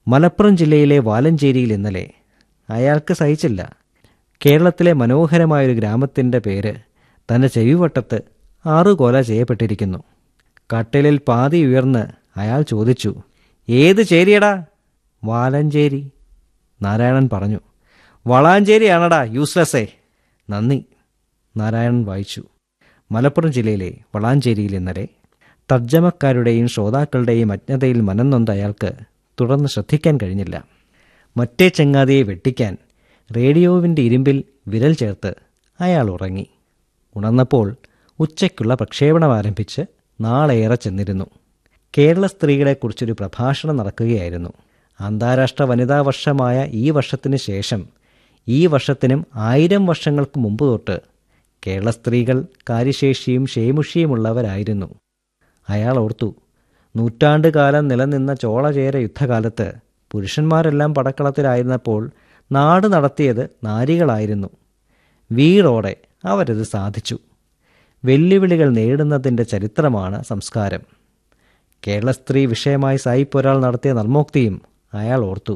മലപ്പുറം ജില്ലയിലെ വാലഞ്ചേരിയിൽ ഇന്നലെ അയാൾക്ക് സഹിച്ചില്ല കേരളത്തിലെ മനോഹരമായൊരു ഗ്രാമത്തിൻ്റെ പേര് തൻ്റെ ചെവിവട്ടത്ത് ആറുകൊല ചെയ്യപ്പെട്ടിരിക്കുന്നു കട്ടിലിൽ പാതി ഉയർന്ന് അയാൾ ചോദിച്ചു ഏത് ചേരിയടാ വാലഞ്ചേരി നാരായണൻ പറഞ്ഞു വളാഞ്ചേരിയാണടാ യൂസ്ലെസ്സേ നന്ദി നാരായണൻ വായിച്ചു മലപ്പുറം ജില്ലയിലെ വളാഞ്ചേരിയിൽ ഇന്നലെ തർജ്ജമക്കാരുടെയും ശ്രോതാക്കളുടെയും അജ്ഞതയിൽ മനംനൊന്ത അയാൾക്ക് തുടർന്ന് ശ്രദ്ധിക്കാൻ കഴിഞ്ഞില്ല മറ്റേ ചങ്ങാതിയെ വെട്ടിക്കാൻ റേഡിയോവിൻ്റെ ഇരുമ്പിൽ വിരൽ ചേർത്ത് അയാൾ ഉറങ്ങി ഉണർന്നപ്പോൾ ഉച്ചയ്ക്കുള്ള പ്രക്ഷേപണം ആരംഭിച്ച് നാളേറെ ചെന്നിരുന്നു കേരള സ്ത്രീകളെക്കുറിച്ചൊരു പ്രഭാഷണം നടക്കുകയായിരുന്നു അന്താരാഷ്ട്ര വനിതാ വർഷമായ ഈ വർഷത്തിന് ശേഷം ഈ വർഷത്തിനും ആയിരം വർഷങ്ങൾക്ക് മുമ്പ് തൊട്ട് കേരള സ്ത്രീകൾ കാര്യശേഷിയും ക്ഷേമുഷിയുമുള്ളവരായിരുന്നു അയാൾ ഓർത്തു നൂറ്റാണ്ടുകാലം നിലനിന്ന ചോളചേര യുദ്ധകാലത്ത് പുരുഷന്മാരെല്ലാം പടക്കളത്തിലായിരുന്നപ്പോൾ നാട് നടത്തിയത് നാരികളായിരുന്നു വീറോടെ അവരത് സാധിച്ചു വെല്ലുവിളികൾ നേടുന്നതിൻ്റെ ചരിത്രമാണ് സംസ്കാരം കേരള സ്ത്രീ വിഷയമായി സായിപ്പ് ഒരാൾ നടത്തിയ നർമ്മോക്തിയും അയാൾ ഓർത്തു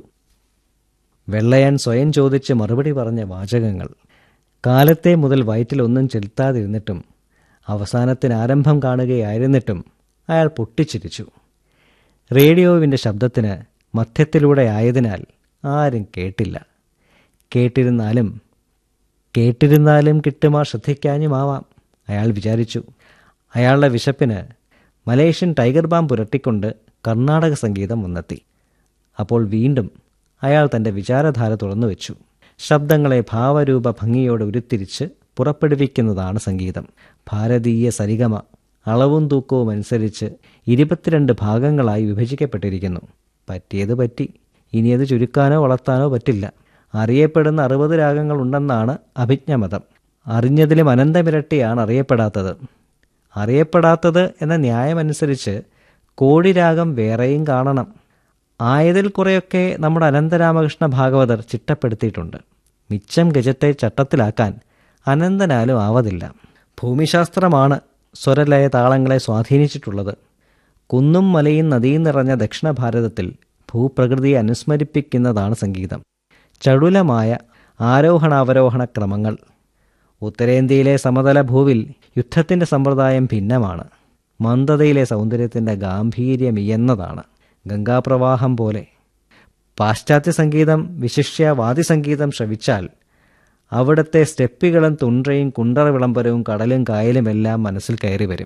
വെള്ളയാൻ സ്വയം ചോദിച്ച് മറുപടി പറഞ്ഞ വാചകങ്ങൾ കാലത്തെ മുതൽ വയറ്റിൽ ഒന്നും ചെലുത്താതിരുന്നിട്ടും അവസാനത്തിന് ആരംഭം കാണുകയായിരുന്നിട്ടും അയാൾ പൊട്ടിച്ചിരിച്ചു റേഡിയോവിൻ്റെ ശബ്ദത്തിന് മധ്യത്തിലൂടെ ആയതിനാൽ ആരും കേട്ടില്ല കേട്ടിരുന്നാലും കേട്ടിരുന്നാലും കിട്ടുമാ ശ്രദ്ധിക്കാനുമാവാം അയാൾ വിചാരിച്ചു അയാളുടെ വിശപ്പിന് മലേഷ്യൻ ടൈഗർ ബാം പുരട്ടിക്കൊണ്ട് കർണാടക സംഗീതം വന്നെത്തി അപ്പോൾ വീണ്ടും അയാൾ തൻ്റെ വിചാരധാര തുറന്നു വെച്ചു ശബ്ദങ്ങളെ ഭാവരൂപ ഭംഗിയോടെ ഉരുത്തിരിച്ച് പുറപ്പെടുവിക്കുന്നതാണ് സംഗീതം ഭാരതീയ സരിഗമ അളവും തൂക്കവും അനുസരിച്ച് ഇരുപത്തിരണ്ട് ഭാഗങ്ങളായി വിഭജിക്കപ്പെട്ടിരിക്കുന്നു പറ്റിയത് പറ്റി ഇനി അത് ചുരുക്കാനോ വളർത്താനോ പറ്റില്ല അറിയപ്പെടുന്ന അറുപത് രാഗങ്ങൾ ഉണ്ടെന്നാണ് അഭിജ്ഞമതം അറിഞ്ഞതിലും അനന്തമിരട്ടിയാണ് അറിയപ്പെടാത്തത് അറിയപ്പെടാത്തത് എന്ന ന്യായമനുസരിച്ച് കോടിരാഗം വേറെയും കാണണം ആയതിൽ കുറെയൊക്കെ നമ്മുടെ അനന്തരാമകൃഷ്ണ ഭാഗവതർ ചിട്ടപ്പെടുത്തിയിട്ടുണ്ട് മിച്ചം ഗജത്തെ ചട്ടത്തിലാക്കാൻ അനന്തനാലും ആവതില്ല ഭൂമിശാസ്ത്രമാണ് സ്വരലയ താളങ്ങളെ സ്വാധീനിച്ചിട്ടുള്ളത് കുന്നും മലയും നദിയും നിറഞ്ഞ ദക്ഷിണ ഭാരതത്തിൽ ഭൂപ്രകൃതിയെ അനുസ്മരിപ്പിക്കുന്നതാണ് സംഗീതം ചടുലമായ ആരോഹണാവരോഹണ ക്രമങ്ങൾ ഉത്തരേന്ത്യയിലെ സമതല ഭൂവിൽ യുദ്ധത്തിൻ്റെ സമ്പ്രദായം ഭിന്നമാണ് മന്ദതയിലെ സൗന്ദര്യത്തിൻ്റെ ഗാംഭീര്യം ഇയെന്നതാണ് ഗംഗാപ്രവാഹം പോലെ പാശ്ചാത്യ സംഗീതം വിശിഷ്യ വാദ്യസംഗീതം ശ്രവിച്ചാൽ അവിടുത്തെ സ്റ്റെപ്പികളും തുണ്ടയും കുണ്ടറ വിളംബരവും കടലും കായലും എല്ലാം മനസ്സിൽ കയറി വരും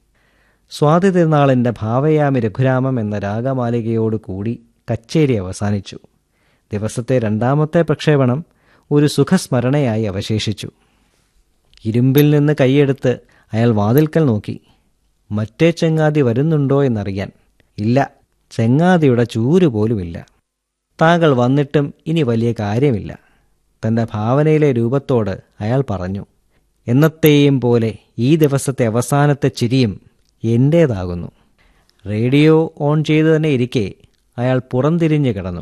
സ്വാതി തിരുനാളിൻ്റെ ഭാവയാമി രഘുരാമം എന്ന രാഗമാലികയോട് കൂടി കച്ചേരി അവസാനിച്ചു ദിവസത്തെ രണ്ടാമത്തെ പ്രക്ഷേപണം ഒരു സുഖസ്മരണയായി അവശേഷിച്ചു ഇരുമ്പിൽ നിന്ന് കൈയെടുത്ത് അയാൾ വാതിൽക്കൽ നോക്കി മറ്റേ ചെങ്ങാതി വരുന്നുണ്ടോ എന്നറിയാൻ ഇല്ല ചെങ്ങാതിയുടെ ചൂര് പോലുമില്ല താങ്കൾ വന്നിട്ടും ഇനി വലിയ കാര്യമില്ല തൻ്റെ ഭാവനയിലെ രൂപത്തോട് അയാൾ പറഞ്ഞു എന്നത്തെയും പോലെ ഈ ദിവസത്തെ അവസാനത്തെ ചിരിയും എൻ്റേതാകുന്നു റേഡിയോ ഓൺ ചെയ്തു തന്നെ ഇരിക്കെ അയാൾ പുറംതിരിഞ്ഞ് കിടന്നു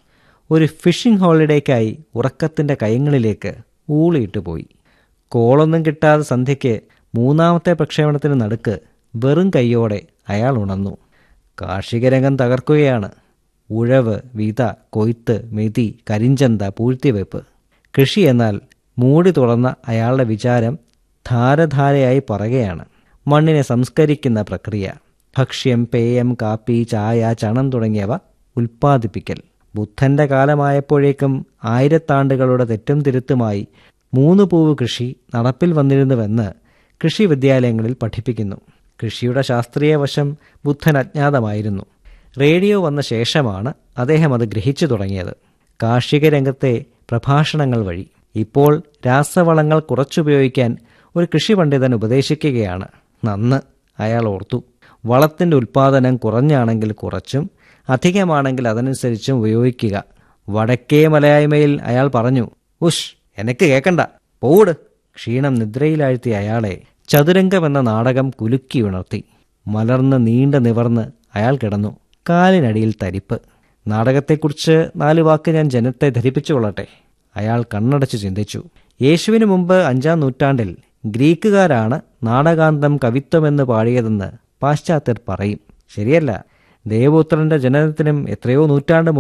ഒരു ഫിഷിംഗ് ഹോളിഡേക്കായി ഉറക്കത്തിൻ്റെ കയങ്ങളിലേക്ക് ഊളിയിട്ട് പോയി കോളൊന്നും കിട്ടാതെ സന്ധ്യയ്ക്ക് മൂന്നാമത്തെ പ്രക്ഷേപണത്തിന് നടുക്ക് വെറും കൈയോടെ അയാൾ ഉണർന്നു കാർഷിക രംഗം തകർക്കുകയാണ് ഉഴവ് വിത കൊയ്ത്ത് മെതി കരിഞ്ചന്ത പൂഴ്ത്തിവെപ്പ് കൃഷി എന്നാൽ മൂടി തുറന്ന അയാളുടെ വിചാരം ധാരധാരയായി പറയുകയാണ് മണ്ണിനെ സംസ്കരിക്കുന്ന പ്രക്രിയ ഭക്ഷ്യം പേയം കാപ്പി ചായ ചണം തുടങ്ങിയവ ഉൽപ്പാദിപ്പിക്കൽ ബുദ്ധന്റെ കാലമായപ്പോഴേക്കും ആയിരത്താണ്ടുകളുടെ തെറ്റും തിരുത്തുമായി മൂന്ന് പൂവ് കൃഷി നടപ്പിൽ വന്നിരുന്നുവെന്ന് കൃഷി വിദ്യാലയങ്ങളിൽ പഠിപ്പിക്കുന്നു കൃഷിയുടെ ശാസ്ത്രീയ വശം ബുദ്ധൻ അജ്ഞാതമായിരുന്നു റേഡിയോ വന്ന ശേഷമാണ് അദ്ദേഹം അത് ഗ്രഹിച്ചു തുടങ്ങിയത് കാർഷിക രംഗത്തെ പ്രഭാഷണങ്ങൾ വഴി ഇപ്പോൾ രാസവളങ്ങൾ കുറച്ചുപയോഗിക്കാൻ ഒരു കൃഷി പണ്ഡിതൻ ഉപദേശിക്കുകയാണ് നന്ന് അയാൾ ഓർത്തു വളത്തിൻ്റെ ഉൽപ്പാദനം കുറഞ്ഞാണെങ്കിൽ കുറച്ചും അധികമാണെങ്കിൽ അതനുസരിച്ചും ഉപയോഗിക്കുക വടക്കേ മലയായ്മയിൽ അയാൾ പറഞ്ഞു ഉഷ് എനിക്ക് കേക്കണ്ട പോട് ക്ഷീണം നിദ്രയിലാഴ്ത്തിയ അയാളെ ചതുരംഗം എന്ന നാടകം കുലുക്കി ഉണർത്തി മലർന്ന് നീണ്ട നിവർന്ന് അയാൾ കിടന്നു കാലിനടിയിൽ തരിപ്പ് നാടകത്തെക്കുറിച്ച് നാല് വാക്ക് ഞാൻ ജനത്തെ ധരിപ്പിച്ചു കൊള്ളട്ടെ അയാൾ കണ്ണടച്ച് ചിന്തിച്ചു യേശുവിന് മുമ്പ് അഞ്ചാം നൂറ്റാണ്ടിൽ ഗ്രീക്കുകാരാണ് നാടകാന്തം കവിത്വമെന്ന് പാടിയതെന്ന് പാശ്ചാത്യർ പറയും ശരിയല്ല ദേവപുത്രന്റെ ജനനത്തിനും എത്രയോ നൂറ്റാണ്ട്